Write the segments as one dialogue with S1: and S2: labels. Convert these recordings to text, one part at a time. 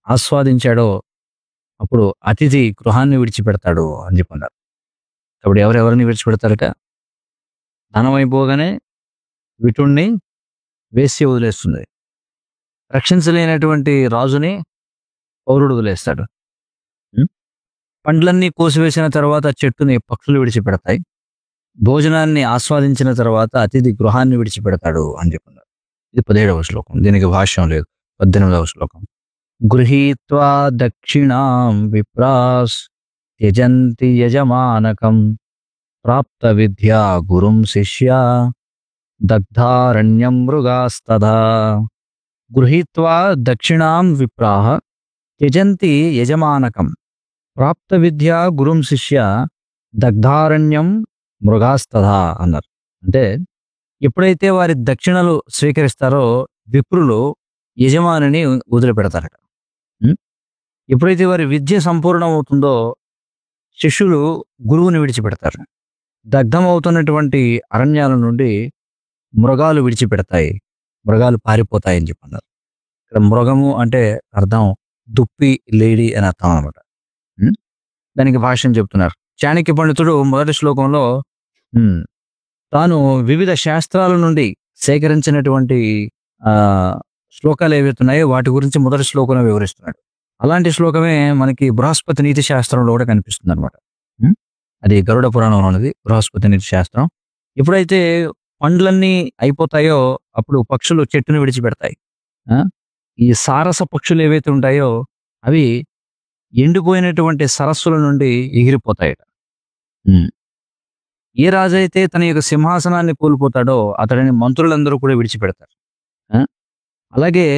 S1: ఆస్వాదించాడో అప్పుడు అతిథి గృహాన్ని విడిచిపెడతాడు అని చెప్పన్నారు అప్పుడు ఎవరెవరిని విడిచిపెడతారట ధనం అయిపోగానే విటుణ్ణి వేసి వదిలేస్తుంది రక్షించలేనటువంటి రాజుని పౌరుడు వదిలేస్తాడు ఉం? పండ్లన్నీ కోసివేసిన తర్వాత చెట్టుని పక్షులు విడిచిపెడతాయి భోజనాన్ని ఆస్వాదించిన తర్వాత అతిథి గృహాన్ని విడిచిపెడతాడు అని చెప్పన్నారు ఇది పదిహేడవ శ్లోకం దీనికి భాష్యం లేదు పద్దెనిమిదవ శ్లోకం గృహీత్వా దక్షిణాం విప్రాస్ త్యజంతి యజమానకం ప్రాప్త విద్యా గురుం శిష్య దగ్ధారణ్యం మృగాస్తథా గృహీత్వా దక్షిణాం విప్రాహ త్యజంతి యజమానకం ప్రాప్త విద్యా గురుం శిష్య దగ్ధారణ్యం మృగాస్తథా అన్నారు అంటే ఎప్పుడైతే వారి దక్షిణలు స్వీకరిస్తారో విప్రులు యజమానిని వదిలిపెడతారట ఉం? ఎప్పుడైతే వారి విద్య సంపూర్ణం అవుతుందో శిష్యులు గురువుని విడిచిపెడతారు దగ్ధమవుతున్నటువంటి అరణ్యాల నుండి మృగాలు విడిచిపెడతాయి మృగాలు పారిపోతాయి అని చెప్పన్నారు ఇక్కడ మృగము అంటే అర్థం దుప్పి లేడీ అని అర్థం అనమాట దానికి భాష్యం చెప్తున్నారు చాణక్య పండితుడు మొదటి శ్లోకంలో ఉమ్, తాను వివిధ శాస్త్రాల నుండి సేకరించినటువంటి ఆ శ్లోకాలు ఏవైతే ఉన్నాయో వాటి గురించి మొదటి శ్లోకంలో వివరిస్తున్నాడు అలాంటి శ్లోకమే మనకి బృహస్పతి నీతి శాస్త్రంలో కూడా కనిపిస్తుంది అనమాట అది గరుడ పురాణంలో ఉన్నది బృహస్పతి నీతి శాస్త్రం ఎప్పుడైతే పండ్లన్నీ అయిపోతాయో అప్పుడు పక్షులు చెట్టును విడిచిపెడతాయి ఆ? ఈ సారస పక్షులు ఏవైతే ఉంటాయో అవి ఎండిపోయినటువంటి సరస్సుల నుండి ఎగిరిపోతాయట ఉమ్. ఏ రాజు అయితే తన యొక్క సింహాసనాన్ని కోల్పోతాడో అతడిని మంత్రులందరూ కూడా విడిచిపెడతారు ఆ? అలాగే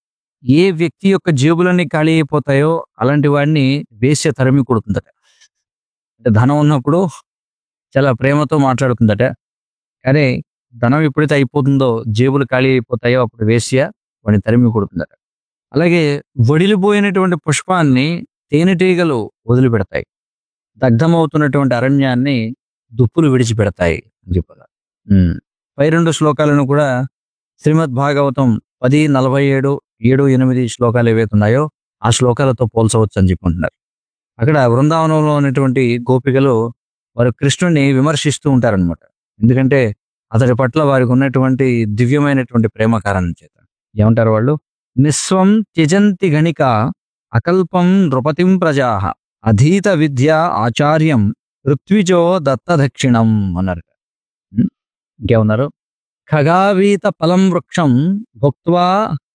S1: ఏ వ్యక్తి యొక్క జేబులన్నీ ఖాళీ అయిపోతాయో అలాంటి వాడిని వేశ్య తరిమి కొడుతుందట అంటే ధనం ఉన్నప్పుడు చాలా ప్రేమతో మాట్లాడుతుందట కానీ ధనం ఎప్పుడైతే అయిపోతుందో జేబులు ఖాళీ అయిపోతాయో అప్పుడు వేశ్య వాడిని తరిమి కొడుతుందట అలాగే వడిలిపోయినటువంటి పుష్పాన్ని తేనెటీగలు వదిలిపెడతాయి దగ్ధమవుతున్నటువంటి అరణ్యాన్ని దుప్పులు విడిచిపెడతాయి అని చెప్పారు ఉమ్. పై రెండు శ్లోకాలను కూడా శ్రీమద్ భాగవతం పది నలభై ఏడు ఏడు ఎనిమిది శ్లోకాలు ఏవైతే ఉన్నాయో ఆ శ్లోకాలతో పోల్చవచ్చు అని చెప్పుకుంటున్నారు అక్కడ బృందావనంలో ఉన్నటువంటి గోపికలు వారు కృష్ణుడిని విమర్శిస్తూ ఉంటారనమాట ఎందుకంటే అతడి పట్ల వారికి ఉన్నటువంటి దివ్యమైనటువంటి ప్రేమ కారణం చేత ఏమంటారు వాళ్ళు నిస్వం త్యజంతి గణిక అకల్పం నృపతిం ప్రజా అధీత విద్య ఆచార్యం ఋత్విజో దత్తదక్షిణం అన్నారు ఉం? ఇంకేమన్నారు ఖగావీత ఫలం వృక్షం భుక్త్వా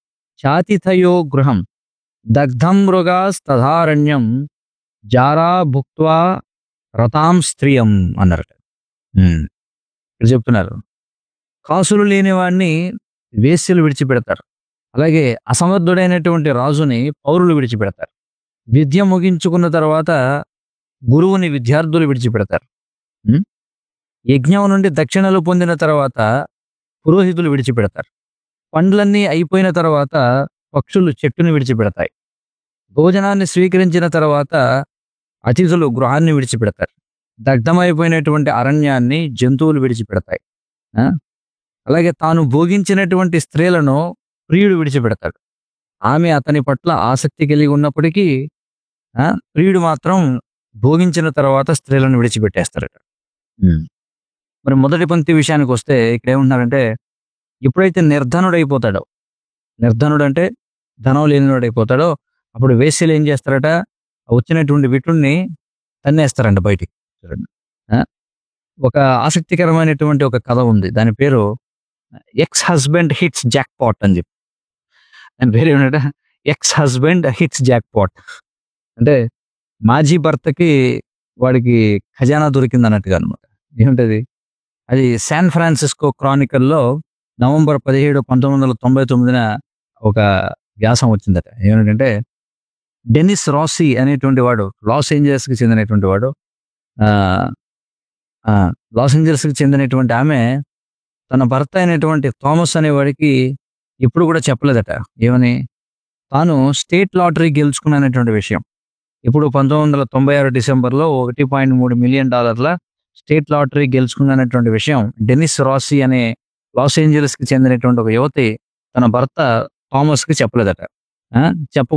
S1: చాతిథయో గృహం దగ్ధం మృగాస్తధారణ్యం జారా భుక్త్వా రతాం స్త్రియం అన్నారట ఉం. ఇక్కడ చెప్తున్నారు కాసులు లేని వాడిని వేశ్యలు విడిచిపెడతారు అలాగే అసమర్థుడైనటువంటి రాజుని పౌరులు విడిచిపెడతారు విద్య ముగించుకున్న తర్వాత గురువుని విద్యార్థులు విడిచిపెడతారు ఉం? యజ్ఞం నుండి దక్షిణలు పొందిన తర్వాత పురోహితులు విడిచిపెడతారు పండ్లన్నీ అయిపోయిన తర్వాత పక్షులు చెట్టుని విడిచిపెడతాయి భోజనాన్ని స్వీకరించిన తర్వాత అతిథులు గృహాన్ని విడిచిపెడతారు దగ్ధమైపోయినటువంటి అరణ్యాన్ని జంతువులు విడిచిపెడతాయి ఆ? అలాగే తాను భోగించినటువంటి స్త్రీలను ప్రియుడు విడిచిపెడతాడు ఆమె అతని పట్ల ఆసక్తి కలిగి ఉన్నప్పటికీ ఆ, ప్రియుడు మాత్రం భోగించిన తర్వాత స్త్రీలను విడిచిపెట్టేస్తారట మరి మొదటి పంక్తి విషయానికి వస్తే ఇక్కడ ఏమంటున్నారంటే ఎప్పుడైతే నిర్ధనుడైపోతాడో నిర్ధనుడు అంటే ధనం లేనివాడైపోతాడో అప్పుడు వేశ్యలు ఏం చేస్తారట ఆ వచ్చినటువంటి విటుణ్ణి తన్నేస్తారంట బయటికి చూడండి ఆ? ఒక ఆసక్తికరమైనటువంటి ఒక కథ ఉంది దాని పేరు ex husband hits jackpot అని చెప్పి దాని పేరు ఏమిటంటే ex husband hits jackpot అంటే మాజీ భర్తకి వాడికి ఖజానా దొరికింది అన్నట్టుగా అనమాట ఏమిటది అది శాన్ ఫ్రాన్సిస్కో క్రానికల్లో నవంబర్ పదిహేడు పంతొమ్మిది వందల తొంభై తొమ్మిదిన ఒక వ్యాసం వచ్చిందట ఏమిటంటే డెనిస్ రాసీ అనేటువంటి వాడు లాస్ ఏంజలస్కి చెందినటువంటి వాడు ఆ, ఆ, లాస్ ఏంజలస్కి చెందినటువంటి ఆమె తన భర్త అయినటువంటి థామస్ అనేవాడికి ఎప్పుడు కూడా చెప్పలేదట ఏమని తాను స్టేట్ లాటరీ గెలుచుకున్నటువంటి విషయం ఇప్పుడు పంతొమ్మిది వందల తొంభై ఆరు డిసెంబర్లో ఒకటి పాయింట్ మూడు మిలియన్ డాలర్ల స్టేట్ లాటరీ గెలుచుకున్నటువంటి విషయం డెనిస్ రాసీ అనే లాస్ ఏంజలస్కి చెందినటువంటి ఒక యువతి తన భర్త థామస్కి చెప్పలేదట ఆ, చెప్ప